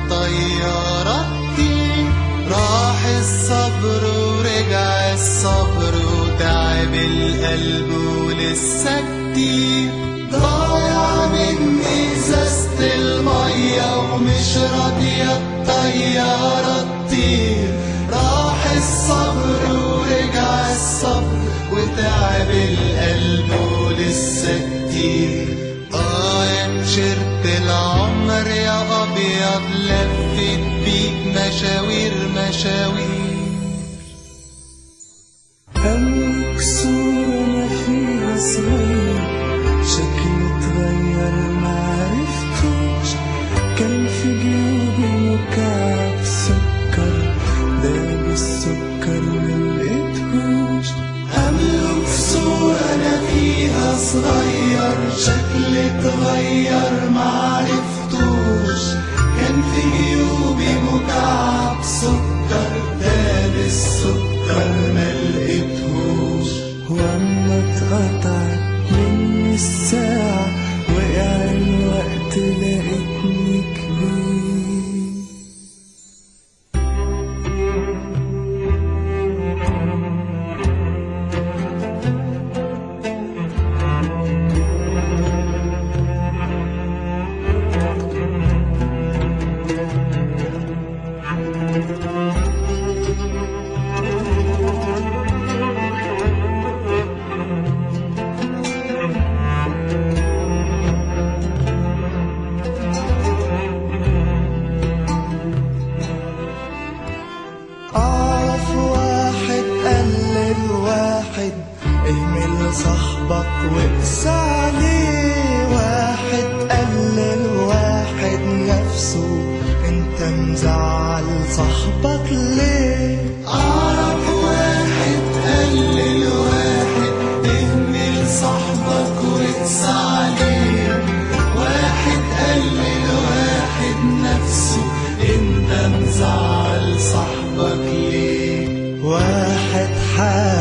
الطيارة تطير راح الصبر ورجع الصبر وتعب القلب ولسه كتير ضايع مني ازازة المية ومش راضية الطيارة تطير راح الصبر ورجع الصبر وتعب القلب ولسه كتير اه يا مشرت العمر يا ابيض لفت بيك مشاوير مشاوير همك صورة ما فيها صغير شكل اتغير معرفتوش كان في جيوبي مكعب سكر داب السكر ملقتهوش أملك صورة أنا فيها صغير شكل اتغير معرفتوش كان في جيوبي مكعب سكر داب السكر ملقتهوش واما اتقطعت مني الساعة وقع الوقت لقيتني كبير أعرف واحد قال للواحد اهمل صاحبك واقسى عليه واحد قال للواحد نفسه انت مزعل صاحبك ليه أعرف واحد قال للواحد اهمل صاحبك واقسى عليه واحد قال للواحد نفسه انت مزعل صاحبك ليه واحد حال